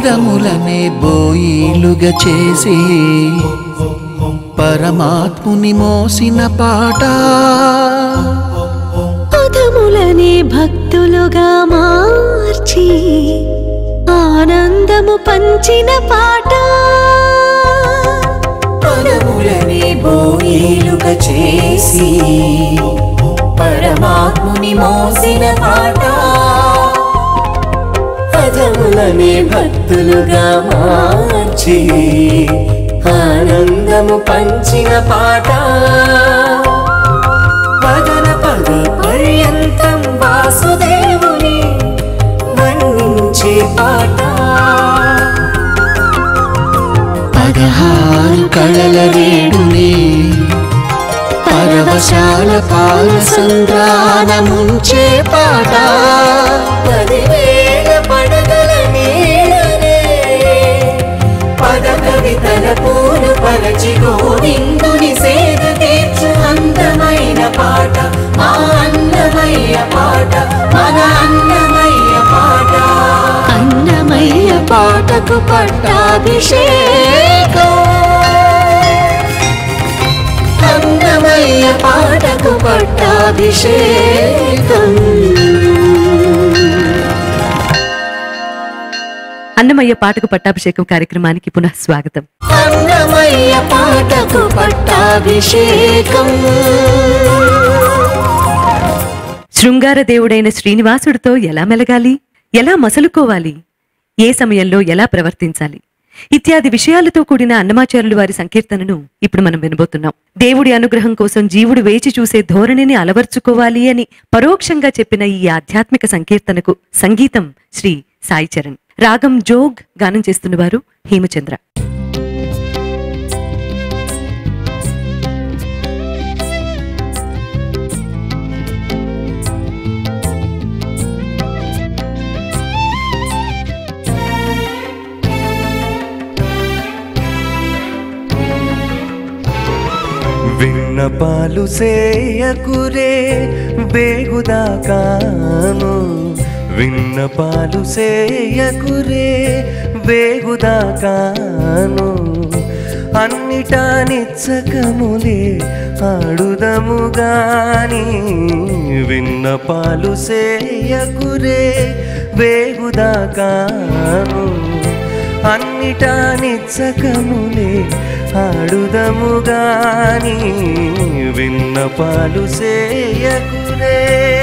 పదములనే బోయిలుగా చేసి పరమాత్ముని మోసిన పాట పదములనే భక్తులుగా మార్చి ఆనందము పంచిన పాట పదములని బోయిలుగా చేసి పరమాత్ముని మోసిన పాట పదములని భక్తులుగా మార్చి ఆనందము పంచిన పాట పదన పద పర్యంతం వాసుదేవుని వర్ణించే పాట పదహారు కళల రేడుని పరవశాల పాల సంద్రాన ముంచే పాట పదివేల పడగల నీడనే పద కవితల పూలు పరచి గోవిందుని సేద తీర్చు అందమైన పాట మా అన్నమయ్య పాట మన అన్నమయ్య పాట అన్నమయ్య పాటకు పట్టాభిషేకం అన్నమయ్య పాటకు పట్టాభిషేకం అన్నమయ్య పాటకు పట్టాభిషేకం కార్యక్రమానికి పునః స్వాగతం అన్నమయ్య పాటకు పట్టాభిషేకం శృంగార దేవుడైన శ్రీనివాసుడితో ఎలా మెలగాలి ఎలా మసలుకోవాలి ఏ సమయంలో ఎలా ప్రవర్తించాలి ఇత్యాది విషయాలతో కూడిన అన్నమాచార్యులు వారి సంకీర్తనను ఇప్పుడు మనం వినబోతున్నాం దేవుడి అనుగ్రహం కోసం జీవుడు వేచి చూసే ధోరణిని అలవర్చుకోవాలి అని పరోక్షంగా చెప్పిన ఈ ఆధ్యాత్మిక సంకీర్తనకు సంగీతం శ్రీ సాయి చరణ్ రాగం జోగ్ గానం చేస్తున్న వారు హేమచంద్ర విన్నపాలు సేయకురే బేగుదాకాను విన్నపాలు సేయకురే బేగుదాకాను అన్నిటా నిచ్చకములే ఆడుదము గాని విన్నపాలు సేయకురే బేగుదాకాను అన్నిటా నిచ్చకములే ఆడుదము గాని విన్నపాలు సేయకురే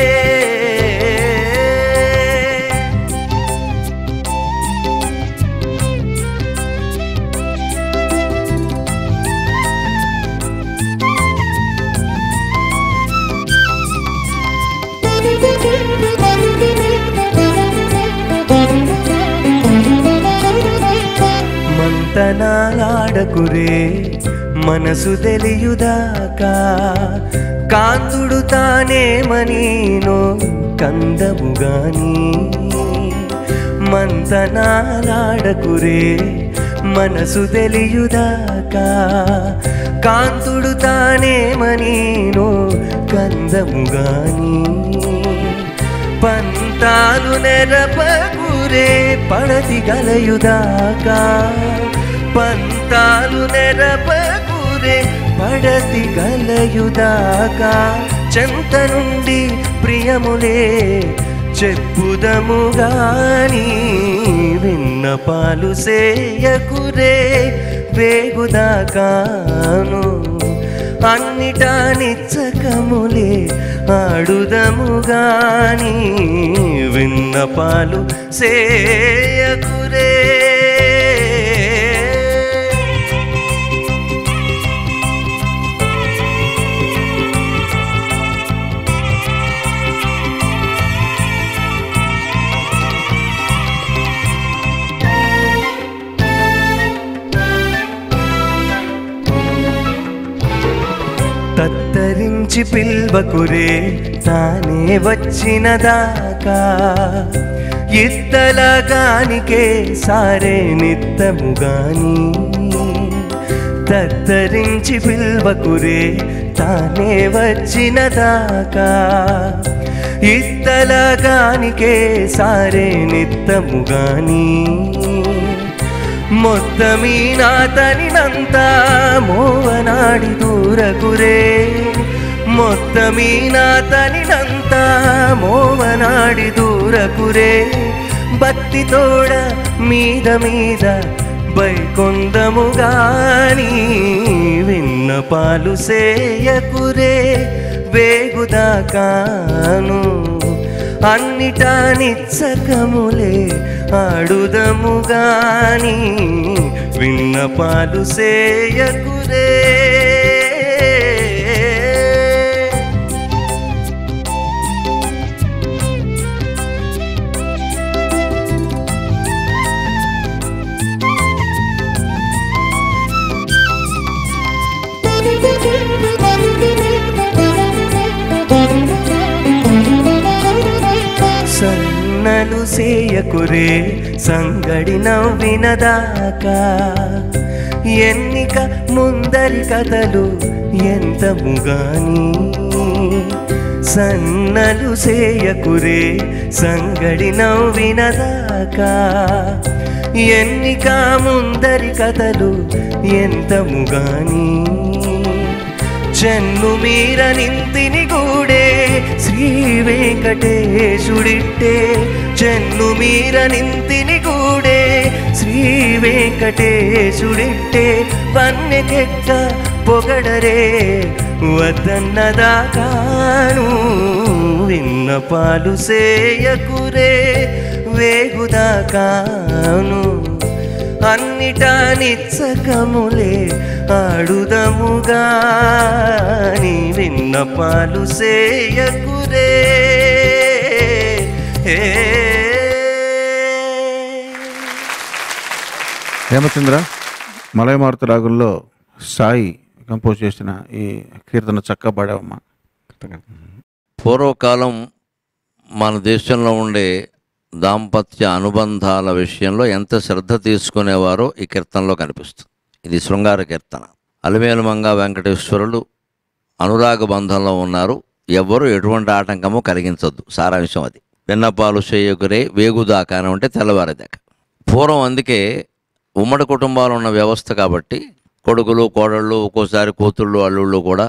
మంతనాలాడకురే మనసు తెలియుదాకా కాంతుడు తానేమనీనో కందముగాని మంతనాలాడకురే మనసు తెలియుదాకా కాంతుడు తానేమనీనో కందముగాని పంతాలు నెరపగురే పడతి గలయుదాకా పంతాలు నెరపగురే పడతి గలయుదాకా చెంత నుండి ప్రియములే చెప్పుదము గాని విన్నపాలు సేయకురే వేగుదాకాను అన్నిటా నిచ్చకములే ఆడుదము గాని విన్నపాలు సేయకురే తత్తరించి పిల్వకురే తానే వచ్చిన దాకా ఇత్తలగానికే సారే నిత్తముగాని తత్తరించి పిల్వకురే తానే వచ్చిన దాకా ఇత్తలగానికే సారే నిత్తముగాని మొత్తమీ నాతనినంత మోవనాడి దూరకురే మొత్తమీ నాతనినంత మోవనాడి దూరకురే బత్తి తోడ మీద మీద బైకొందము గాని విన్న పాలు సేయకురే వేగుదాకాను అన్నిటా నిత్సకములే ఆడుదము గాని విన్న పాలు సేయకురే సన్నలు సేయకురే సంగడి నవ్వినదాకా ఎన్నిక ముందరి కథలు ఎంత ముగాని సన్నలు సేయకురే సంగడి నవ్వినదాకా ఎన్నిక ముందరి కథలు ఎంత ముగాని జన్ను మీర నింతిని గూడే శ్రీ వెంకటేశుడిట్టే జన్ను మీర నింతిని గూడే శ్రీ వెంకటేశుడిట్టే వన్నెకెక్క పొగడరే వద్దన్నదాకాను విన్న పాలు సేయకురే వేగుదాకాను అన్నిటా నిత్సకములే ఆడుదముగాని విన్న పాలు సేయకురే హేమచంద్ర మలయమారుత రాగుల్లో సాయి కంపోజ్ చేసిన ఈ కీర్తన చక్కగా పాడావమ్మా పూర్వకాలం మన దేశంలో ఉండే దాంపత్య అనుబంధాల విషయంలో ఎంత శ్రద్ధ తీసుకునేవారో ఈ కీర్తనలో కనిపిస్తుంది ఇది శృంగార కీర్తన అలిమేలుమంగ వెంకటేశ్వరులు అనురాగ బంధంలో ఉన్నారు ఎవ్వరూ ఎటువంటి ఆటంకము కలిగించొద్దు సారాంశం అది విన్నపాలు చేయకురే వేగుదాకా అని ఉంటే తెల్లవారేదాకా పూర్వం అందుకే ఉమ్మడి కుటుంబాలు ఉన్న వ్యవస్థ కాబట్టి కొడుకులు కోడళ్ళు ఒక్కోసారి కూతుళ్ళు అల్లుళ్ళు కూడా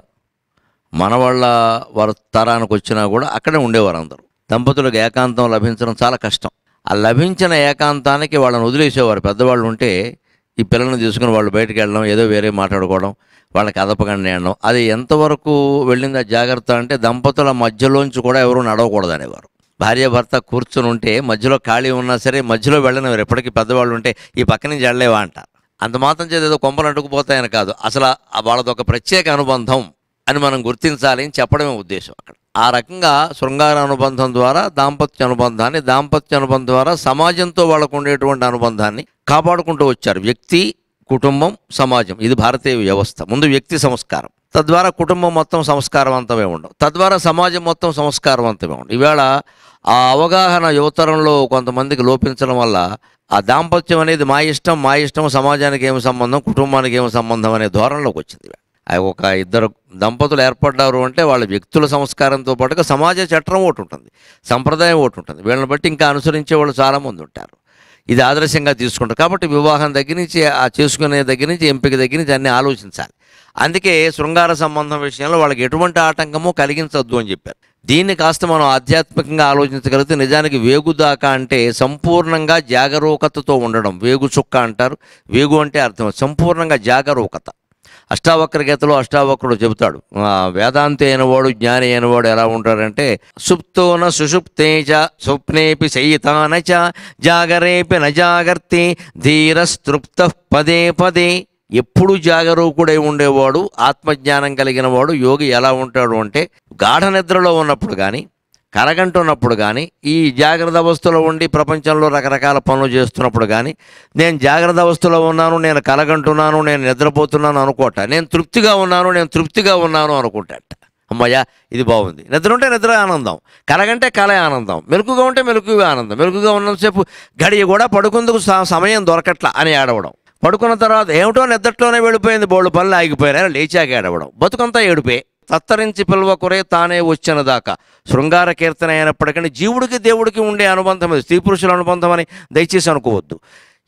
మనవాళ్ళ వారి తరానికి వచ్చినా కూడా అక్కడే ఉండేవారు అందరూ దంపతులకు ఏకాంతం లభించడం చాలా కష్టం ఆ లభించిన ఏకాంతానికి వాళ్ళని వదిలేసేవారు పెద్దవాళ్ళు ఉంటే ఈ పిల్లల్ని తీసుకుని వాళ్ళు బయటికి వెళ్ళడం ఏదో వేరే మాట్లాడుకోవడం వాళ్ళకి అదపకండి అనడం అది ఎంతవరకు వెళ్ళిందా జాగ్రత్త అంటే దంపతుల మధ్యలోంచి కూడా ఎవరు నడవకూడదు అనేవారు భార్య భర్త కూర్చుని ఉంటే మధ్యలో ఖాళీ ఉన్నా సరే మధ్యలో వెళ్ళనివారు ఎప్పటికీ పెద్దవాళ్ళు ఉంటే ఈ పక్క నుంచి వెళ్ళలేవా అంటారు అంత మాత్రం చేత ఏదో కొంపలు అంటుకుపోతాయని కాదు అసలు ఆ వాళ్ళది ఒక ప్రత్యేక అనుబంధం అని మనం గుర్తించాలి అని చెప్పడమే ఉద్దేశం అక్కడ ఆ రకంగా శృంగార అనుబంధం ద్వారా దాంపత్య అనుబంధాన్ని దాంపత్య అనుబంధం ద్వారా సమాజంతో వాళ్ళకు ఉండేటువంటి అనుబంధాన్ని కాపాడుకుంటూ వచ్చారు వ్యక్తి కుటుంబం సమాజం ఇది భారతీయ వ్యవస్థ ముందు వ్యక్తి సంస్కారం తద్వారా కుటుంబం మొత్తం సంస్కారవంతమే ఉండవు తద్వారా సమాజం మొత్తం సంస్కారవంతమే ఉండవు ఈవేళ ఆ అవగాహన యువతరంలో కొంతమందికి లోపించడం వల్ల ఆ దాంపత్యం అనేది మా ఇష్టం మా ఇష్టం సమాజానికి ఏమి సంబంధం కుటుంబానికి ఏమి సంబంధం అనే ధోరణిలోకి వచ్చింది ఆ ఒక ఇద్దరు దంపతులు ఏర్పడ్డారు అంటే వాళ్ళ వ్యక్తుల సంస్కారంతో పాటుగా సమాజ చట్టం ఒకటి ఉంటుంది సంప్రదాయం ఒకటి ఉంటుంది వీళ్ళని బట్టి ఇంకా అనుసరించే వాళ్ళు చాలామంది ఉంటారు ఇది ఆదర్శంగా తీసుకుంటారు కాబట్టి వివాహం దగ్గర నుంచి ఆ చేసుకునే దగ్గర నుంచి ఎంపిక దగ్గర నుంచి అన్నీ ఆలోచించాలి అందుకే శృంగార సంబంధం విషయంలో వాళ్ళకి ఎటువంటి ఆటంకము కలిగించొద్దు అని చెప్పారు దీన్ని కాస్త మనం ఆధ్యాత్మికంగా ఆలోచించగలిగితే నిజానికి వేగుదాకా అంటే సంపూర్ణంగా జాగరూకతతో ఉండడం వేగు చుక్క అంటారు వేగు అంటే అర్థం సంపూర్ణంగా జాగరూకత అష్టావక్ర గీతలో అష్టావక్రుడు చెబుతాడు ఆ, వేదాంతి అయినవాడు జ్ఞాని అయినవాడు ఎలా ఉంటాడంటే సుప్తోన సుషుప్తేజ స్వప్నేపి శయితాన చ జాగరేపి న జాగర్తి ధీరస్తృప్త పదే పదే ఎప్పుడు జాగరూకుడై ఉండేవాడు ఆత్మజ్ఞానం కలిగిన వాడు యోగి ఎలా ఉంటాడు అంటే గాఢ నిద్రలో ఉన్నప్పుడు కానీ కరగంటున్నప్పుడు కానీ ఈ జాగ్రత్త అవస్థలో ఉండి ప్రపంచంలో రకరకాల పనులు చేస్తున్నప్పుడు కానీ నేను జాగ్రత్త అవస్థలో ఉన్నాను నేను కలగంటున్నాను నేను నిద్రపోతున్నాను అనుకోట నేను తృప్తిగా ఉన్నాను నేను తృప్తిగా ఉన్నాను అనుకుంటాట అమ్మయ్యా ఇది బాగుంది నిద్ర ఉంటే నిద్ర ఆనందం కలగంటే కల ఆనందం మెలుకుగా ఉంటే మెలుకుగా ఆనందం మెలుకుగా ఉన్నంతసేపు గడియ కూడా పడుకుందుకు స- సమయం దొరకట్లా అని ఏడవడం పడుకున్న తర్వాత ఏమిటో నిద్రలోనే వెళ్ళిపోయింది బోళ్ళు పనులు ఆగిపోయినా లేచాక ఏడవడం బతుకంతా ఏడుపే తత్తరించి పిలవకురే తానే వచ్చిన దాకా శృంగార కీర్తన అయినప్పటికీ జీవుడికి దేవుడికి ఉండే అనుబంధం ఇది స్త్రీ పురుషుల అనుబంధం అని దయచేసి అనుకోవద్దు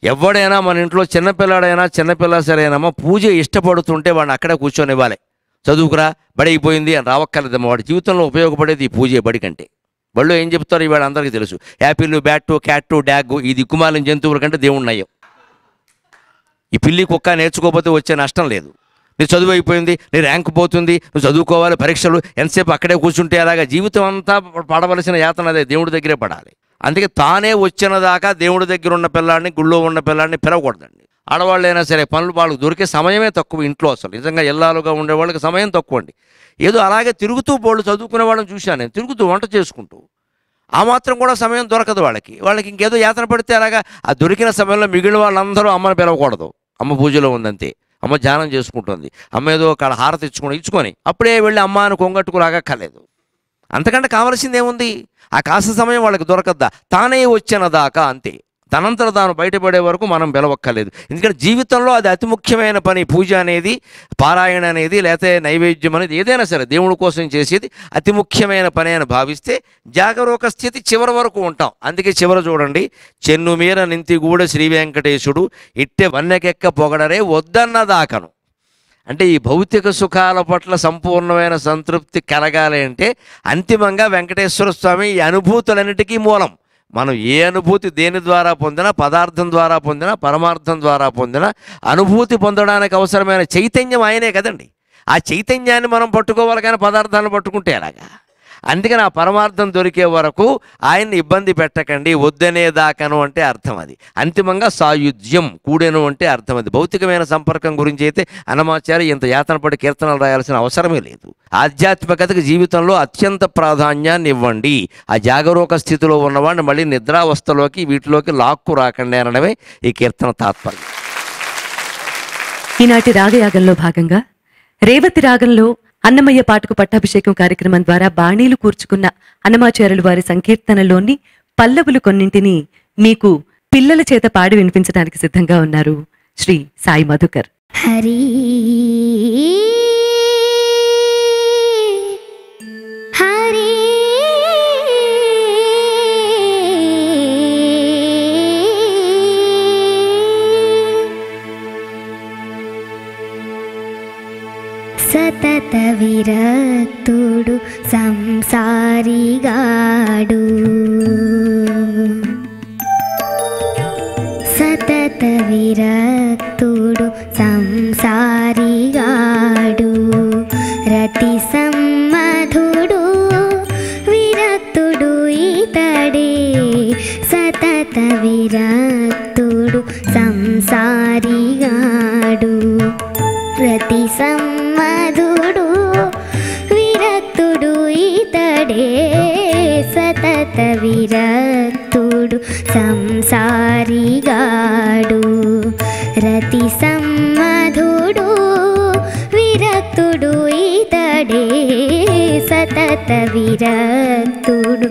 ఎవడైనా మన ఇంట్లో చిన్నపిల్లాడైనా చిన్నపిల్ల సరేనమ్మా పూజ ఇష్టపడుతుంటే వాడిని అక్కడే కూర్చొని ఇవ్వాలి చదువుకురా బడి అయిపోయింది అని రావక్కర్లేదమ్మా వాడి జీవితంలో ఉపయోగపడేది ఈ పూజ బడి కంటే వాళ్ళు ఏం చెప్తారు ఇవాళ అందరికీ తెలుసు యాపిల్ బ్యాట్ క్యాట్ డ్యాగ్ ఈ దిక్కుమాలిన జంతువుల కంటే దేవుడు నయ్యం ఈ పిల్లి కుక్క నేర్చుకోకపోతే వచ్చే నష్టం లేదు నీ చదువు అయిపోయింది నీ ర్యాంక్ పోతుంది నువ్వు చదువుకోవాలి పరీక్షలు ఎంతసేపు అక్కడే కూర్చుంటే అలాగా జీవితం అంతా పడవలసిన యాతన అదే దేవుడి దగ్గరే పడాలి అందుకే తానే వచ్చిన దాకా దేవుడి దగ్గర ఉన్న పిల్లాడిని గుళ్ళో ఉన్న పిల్లాడిని పిలవకూడదండి ఆడవాళ్ళైనా సరే పనులు వాళ్ళకి దొరికే సమయమే తక్కువ ఇంట్లో అసలు నిజంగా ఎల్లాలుగా ఉండే వాళ్ళకి సమయం తక్కువ అండి ఏదో అలాగే తిరుగుతూ వాళ్ళు చదువుకునే వాళ్ళని చూశాను నేను తిరుగుతూ వంట చేసుకుంటూ ఆ మాత్రం కూడా సమయం దొరకదు వాళ్ళకి వాళ్ళకి ఇంకేదో యాతన పడితే అలాగా ఆ దొరికిన సమయంలో మిగిలిన వాళ్ళందరూ అమ్మని పిలవకూడదు అమ్మ పూజలో ఉందంతే అమ్మ ధ్యానం చేసుకుంటుంది అమ్మ ఏదో అక్కడ హారతి ఇచ్చుకొని ఇచ్చుకొని అప్పుడే వెళ్ళి అమ్మ అని కొంగట్టుకు రాగక్కర్లేదు అంతకంటే కావలసింది ఏముంది ఆ కాస్త సమయం వాళ్ళకి దొరకద్దా తానే వచ్చిన దాకా అంతే తనంతట తాను బయటపడే వరకు మనం పిలవక్కర్లేదు ఎందుకంటే జీవితంలో అది అతి ముఖ్యమైన పని పూజ అనేది పారాయణ అనేది లేకపోతే నైవేద్యం అనేది ఏదైనా సరే దేవుడి కోసం చేసేది అతి ముఖ్యమైన పని అని భావిస్తే జాగరూక స్థితి చివరి వరకు ఉంటాం అందుకే చివర చూడండి చెన్ను మీర నింతిగూడ శ్రీ వెంకటేశుడు ఇట్టె వన్నెకెక్క పొగడరే వద్దన్న దాకను అంటే ఈ భౌతిక సుఖాల పట్ల సంపూర్ణమైన సంతృప్తి కలగాలి అంటే అంతిమంగా వెంకటేశ్వర స్వామి ఈ అనుభూతులన్నిటికీ మూలం మనం ఏ అనుభూతి దేని ద్వారా పొందినా పదార్థం ద్వారా పొందినా పరమార్థం ద్వారా పొందినా అనుభూతి పొందడానికి అవసరమైన చైతన్యం ఆయనే కదండి ఆ చైతన్యాన్ని మనం పట్టుకోవాలి కానీ పదార్థాలను పట్టుకుంటే ఎలాగా అందుకని ఆ పరమార్థం దొరికే వరకు ఆయన్ని ఇబ్బంది పెట్టకండి వద్దనే దాకను అంటే అర్థం అది అంతిమంగా సాయుధ్యం కూడెను అంటే అర్థం అది భౌతికమైన సంపర్కం గురించి అయితే అన్నమాచారి ఇంత యాతన పడి కీర్తనలు రాయాల్సిన అవసరమే లేదు ఆధ్యాత్మికతకు జీవితంలో అత్యంత ప్రాధాన్యాన్ని ఇవ్వండి ఆ జాగరూక స్థితిలో ఉన్నవాడిని మళ్ళీ నిద్రావస్థలోకి వీటిలోకి లాక్కు రాకండి అనడమే ఈ కీర్తన తాత్పర్యం ఈనాటి రాగయాగంలో భాగంగా రేవతి రాగంలో అన్నమయ్య పాటకు పట్టాభిషేకం కార్యక్రమం ద్వారా బాణీలు కూర్చుకున్న అన్నమాచార్యులు వారి సంకీర్తనలోని పల్లవులు కొన్నింటిని మీకు పిల్లల చేత పాడి వినిపించడానికి సిద్ధంగా ఉన్నారు శ్రీ సాయి మధుకర్ హరి హరి సతత విరక్తుడు సంసారిగాడు సతత విరక్తుడు సంసారిగాడు రతి సమ్మధుడు విరక్తుడు ఇతడే సతత విరక్తుడు సంసారిగాడు రతి సమ్మధుడు విరక్తుడు ఇతడే సతత విరక్తుడు సంసారిగాడు రతి సమ్మధుడు విరక్తుడు ఇతడే సతత విరక్తుడు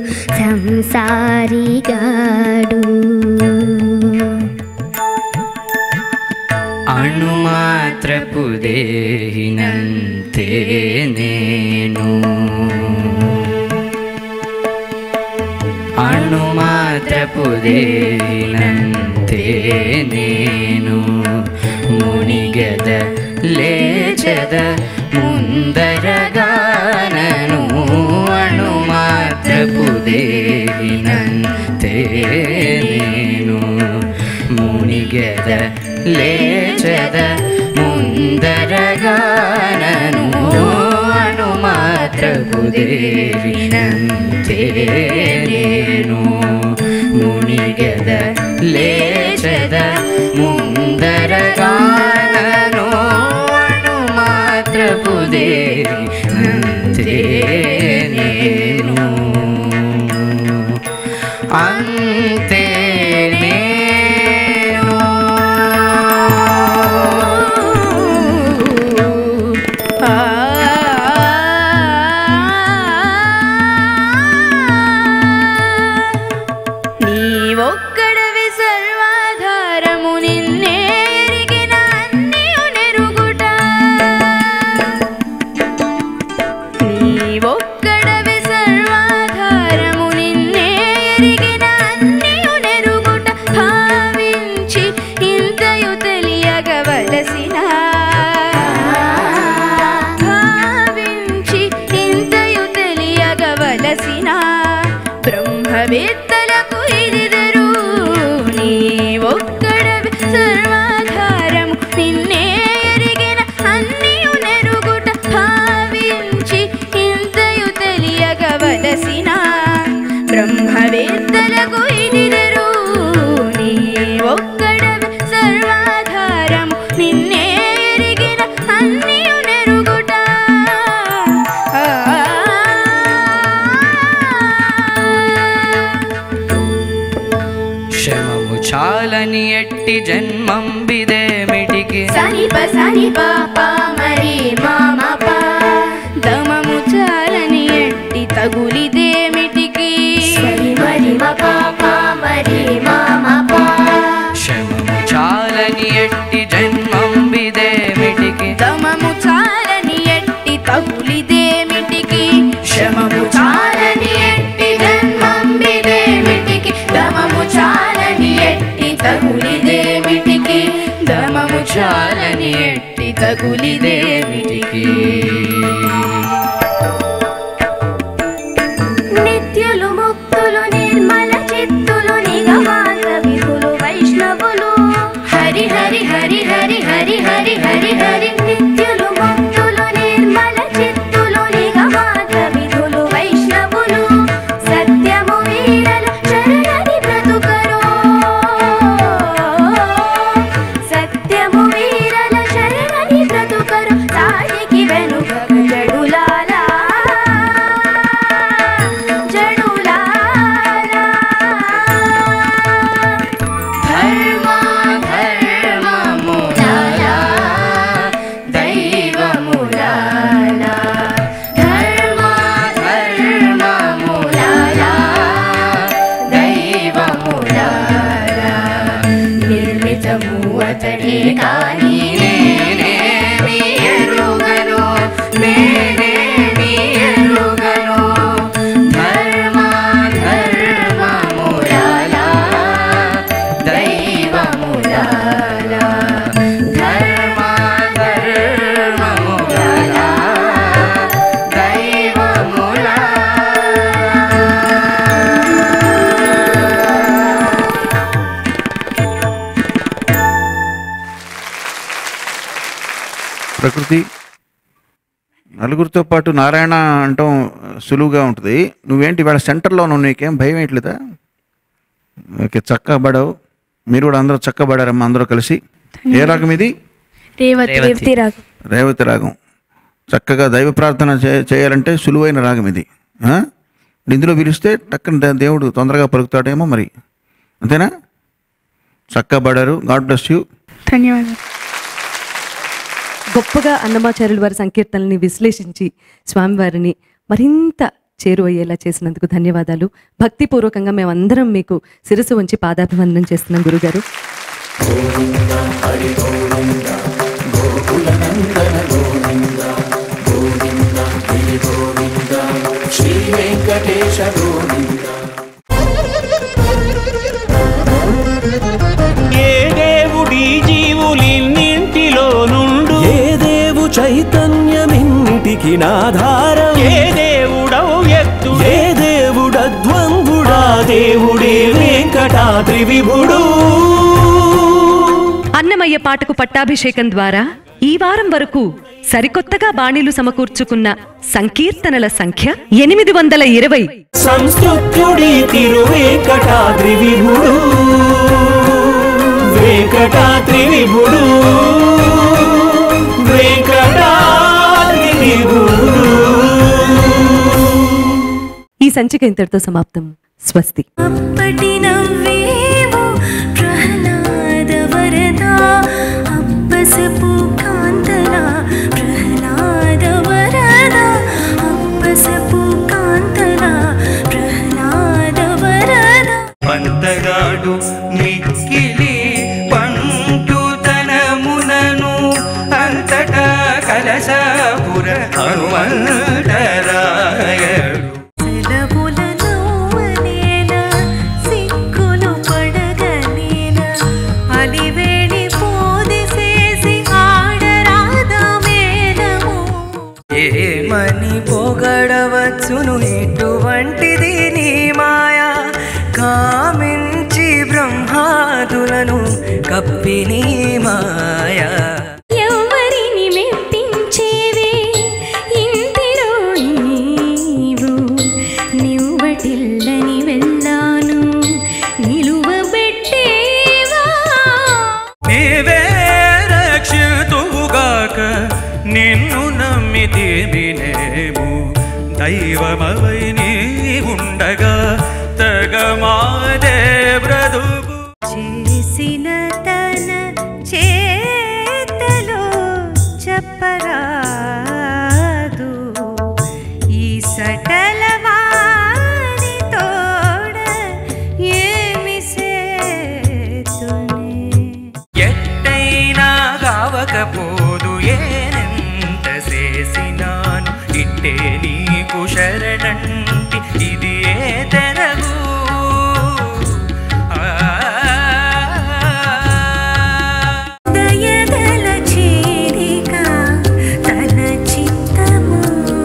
సంసారిగాడు అణుమాత్రపు దేహినంతే నేను అణుమాత్రపు దేహినంతే నేను మునిగద లేచద ముందరగానను అణుమాత్రపు దేహినంతే నేను మునిగద లేచద ముందరగానను అణుమాత్రపు దేవినంతే నేను మునిగద లేచద ముందరగానను అణుమాత్రపు దేవినంతే నేను అంతే నేను నీవొక్కడవి సర్వాధారము నిన్నే ఎరిగిన అన్నియు నెరుగుట నీవొక్కడవి బ్రహ్మవేత్తలకు ఇదిదరు నీ ఒక్కడవి సర్వాధారము నిన్నే ఎరిగిన అన్నియు నెరుగుట భావించి ఇంతయు తెలియగవలసిన బ్రహ్మవేత్తలకు ఇదిదరు నీ ఒక్కడవి సర్వాధారము నిన్నే ఎరిగిన అన్నియు నెరుగుట క్షమము చాలని ఎట్టి జన్మం బిదేమిటికి సనిప సనిప పా మరి మామ పా దమము చాలని ఎట్టి తగులిదేమిటికి మరి మరి మామ పా క్షమము చాలని ఎట్టి జన్మం బిదేమిటికి దమము చాలని ఎట్టి తగులిదేమిటికి శమము చాలని ఎట్టి జన్మంబిదేమిటికి దమము చాలని ఎట్టి తగులిదేమిటికి దమము చాలని ఎట్టి తగులిదేమిటికి నిత్యులు ముక్తులు నిర్మల చిత్తులు నిగమాంత విధులు వైష్ణవులు హరి హరి హరి హరి హరి హరి హరి హరి నిత్యులు ముక్తులు నిర్మల చిత్తులు నిగమాంత విధులు వైష్ణవులు సత్యము వీరల శరణని బ్రతుకరు సత్యము వీరల శరణని బ్రతుకరు సాటికి వెనుక జడులాలా జడులాలా ధర్మ ధర్మములాలా దైవములాలా ధర్మ ధర్మములాలా దైవములాలా నిర్మితము అతడే కానీ నేనేమి ఎరుగను నేనేమి ఎరుగను ధర్మ ధర్మములాలా దైవములాలా ధర్మ ధర్మములాలా దైవములాలా ప్రకృతి నలుగురితో పాటు నారాయణ అంటాం సులువుగా ఉంటుంది నువ్వేంటి వాళ్ళ సెంటర్లో ఉన్నావు నీకేం భయం ఏంట్లేదా ఓకే చక్కగా పడావు మీరు కూడా అందరూ చక్కగా పడారమ్మా అందరూ కలిసి ఏ రాగం ఇది రేవతి రేవతి రాగం రేవతి రాగం చక్కగా దైవ ప్రార్థన చే- చేయాలంటే సులువైన రాగం ఇది ఆ? ఇందులో పిలిస్తే టక్కన దే- దేవుడు తొందరగా పలుకుతాడేమో మరి అంతేనా చక్కగా పడారు గాడ్ బ్లెస్ యూ ధన్యవాదాలు గొప్పగా అన్నమాచార్యుల వారి సంకీర్తనల్ని విశ్లేషించి స్వామివారిని మరింత చేరువయ్యేలా చేసినందుకు ధన్యవాదాలు భక్తిపూర్వకంగా మేమందరం మీకు శిరసు వంచి పాదాభివందనం చేస్తున్నాం గురుగారు ఏ దేవుడి జీవులిన్నింటిలో నుండు ఏ దేవు చైతన్యమిన్నిటికి నాధారం ఏ దేవుడవు ఎత్తు ఏ దేవుడద్వంద్వుడా దేవుడే వెంకటాద్రి విభుడు అన్నమయ్య పాటకు పట్టాభిషేకం ద్వారా ఈ వారం వరకు సరికొత్తగా బాణీలు సమకూర్చుకున్న సంకీర్తనల సంఖ్య ఎనిమిది వందల ఇరవై సంస్కృత్యుడి తిరువేంకటాద్రి విభుడు వెంకటాద్రి విభుడు వెంకటాద్రి విభుడు ఈ సంచిక ఇంతటితో సమాప్తం స్వస్తి అప్పటి నవ్వేమో ప్రహ్లాద వరద అప్పసపు కాంతల ప్రహ్లాద వరద అప్పసపు కాంతల ప్రహ్లాద వరద పంతగాడు మిక్కిలి పంటుతనమునను అంతటా కలశాపుర హనుమంతరాయడు సెలవుల నవ్వనేల సిక్కులు పడగనేల అలివేణి పోదిసేసి ఆడరాద మేళము ఏమని పొగడవచ్చును ఇటువంటిది నీ మాయా కప్పిని మాయా ఎవరిని మెప్పించేవే ఇంటిలో నీవు నివ్వటిల్లని వెళ్ళాను నిలువబెట్టేవా నీవే రక్షితువుగాక నిన్ను నమ్మితే వినేము దైవమవై నీ ఉండగా తగమాదే బ్రతుకు చేసిన తన చేతలో చెప్పరాదు ఈ సటల వారి తోడ ఏమి సేతునే ఎట్టైనా కావకపోదు ఏనెంత చేసినాను ఇట్టే నీకు శరణంటి ఇది ఏ తెరగు దయదల చేరిక తన చిత్తము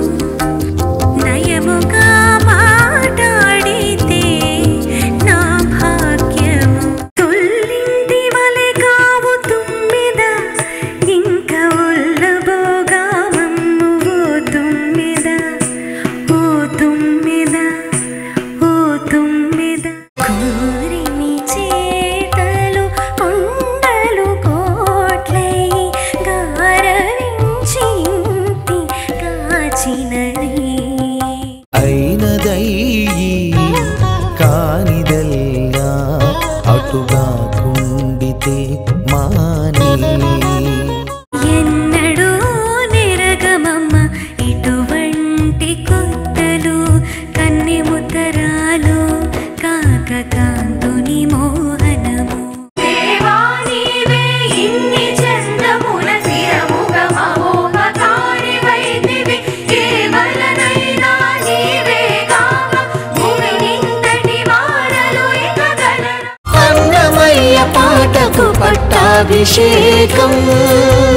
నయముగా మాట్లాడితే నా భాగ్యము తొల్లింటి వలె కావు తుమ్మిద ఇంక ఉల్లబోగా మమ్ము ఓ తుమ్మిద ఓ తుమ్మిద ఓ తుమ్మిద కోరిని చేతలు కొండలు కోట్లై గారవించి ఇంటి కాచినది అయినదయ్యి కానిదల్లా అటుగా కుండితే మాని ఎన్నడూ నిరగమమ్మ ఇటువంటి కొత్తలు కన్నె ముతరాలు కాక కాంతుని మోహనము దేవానివే ఇన్ని చందముల స్థిరముగా మహోపకారి వైదివి కేవలనైనా నీవే కాక భూమి నింతటి వారలు ఇక గలరా అన్నమయ్య పాటకు పట్టాభిషేకం